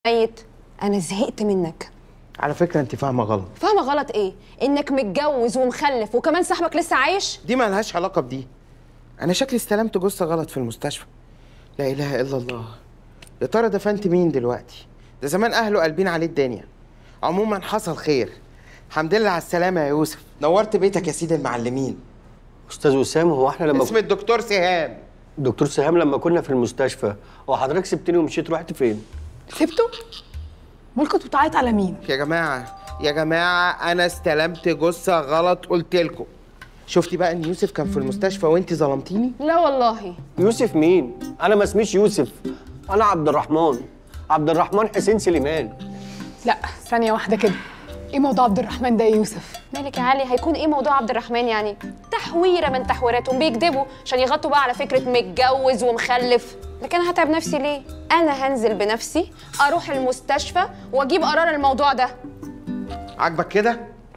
ميت انا زهقت منك على فكره انت فاهمه غلط فاهمه غلط ايه انك متجوز ومخلف وكمان صاحبك لسه عايش دي ما لهاش علاقه بدي انا شكلي استلمت جثه غلط في المستشفى لا اله الا الله يا ترى دفنت مين دلوقتي ده زمان اهله قلبين عليه الدنيا عموما حصل خير الحمد لله على السلامه يا يوسف نورت بيتك يا سيدي المعلمين استاذ وسام هو احنا لما اسم الدكتور سهام دكتور سهام لما كنا في المستشفى هو حضرتك سبتني ومشيت رحت فين؟ سبته؟ امال كنت بتعيط على مين؟ يا جماعه يا جماعه انا استلمت جثه غلط قلت لكم شفتي بقى ان يوسف كان في المستشفى وانت ظلمتيني لا والله يوسف مين؟ انا ما اسميش يوسف انا عبد الرحمن عبد الرحمن حسين سليمان لا ثانية واحدة كده ايه موضوع عبد الرحمن ده يا يوسف؟ مالك يا علي هيكون ايه موضوع عبد الرحمن يعني تحويره من تحويراتهم بيكذبوا عشان يغطوا بقى على فكره متجوز ومخلف لكن انا هتعب نفسي ليه انا هنزل بنفسي اروح المستشفى واجيب قرار الموضوع ده عاجبك كده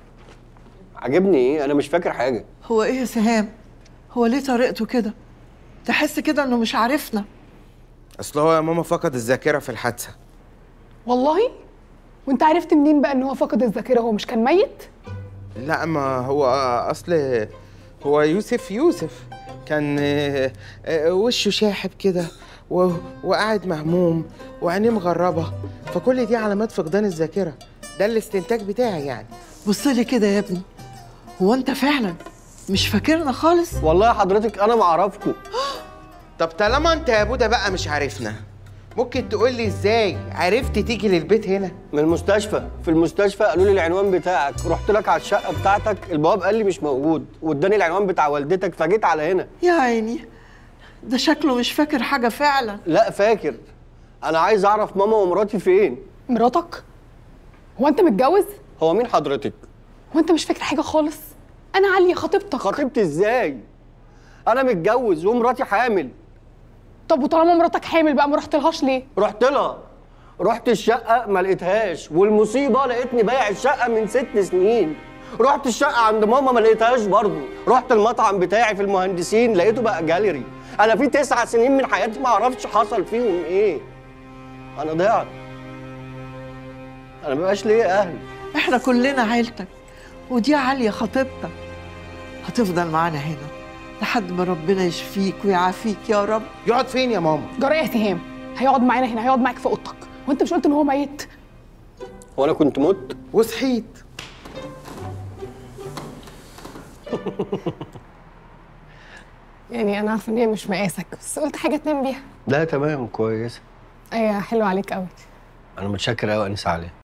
عجبني ايه؟ انا مش فاكر حاجه هو ايه يا سهام هو ليه طريقته كده تحس كده انه مش عارفنا اصل هو يا ماما فقد الذاكره في الحادثه والله؟ وانت عرفت منين بقى ان هو فقد الذاكرة هو مش كان ميت؟ لا ما هو اصل هو يوسف يوسف كان آه، آه، وشه شاحب كده و- وقاعد مهموم وعينيه مغربه فكل دي علامات فقدان الذاكره ده الاستنتاج بتاعي يعني بص لي كده يا ابني هو انت فعلا مش فاكرنا خالص والله حضرتك انا ما اعرفكم طب طالما انت يا بودا بقى مش عارفنا ممكن تقول لي ازاي عرفت تيجي للبيت هنا من المستشفى في المستشفى قالوا لي العنوان بتاعك رحت لك على الشقه بتاعتك البواب قال لي مش موجود واداني العنوان بتاع والدتك فجيت على هنا يا عيني ده شكله مش فاكر حاجة فعلا لا فاكر انا عايز اعرف ماما ومراتي فين مراتك؟ هو انت متجوز؟ هو مين حضرتك هو انت مش فاكر حاجة خالص؟ انا عليا خطيبتك خطيبتي ازاي انا متجوز ومراتي حامل طب وطالما مراتك حامل بقى ما رحتلهاش ليه؟ رحت لها رحت الشقة ما لقيتهاش والمصيبة لقيتني بايع الشقة من ست سنين رحت الشقة عند ماما ما لقيتهاش برضه رحت المطعم بتاعي في المهندسين لقيته بقى جاليري أنا في تسع سنين من حياتي ما أعرفش حصل فيهم إيه أنا ضيعت أنا مبقاش ليا أهل احنا كلنا عيلتك ودي عالية خطيبتك هتفضل معانا هنا لحد ما ربنا يشفيك ويعافيك يا رب يقعد فين يا ماما جرى يا سهام هيقعد معانا هنا هيقعد معاك في اوضتك وانت مش قلت ان هو ميت؟ هو أنا كنت مت وصحيت يعني انا عارفه ان هي مش مقاسك بس قلت حاجه تنام بيها لا تمام كويس ايوه حلو عليك قوي أنا متشكر أوي أنسة عليه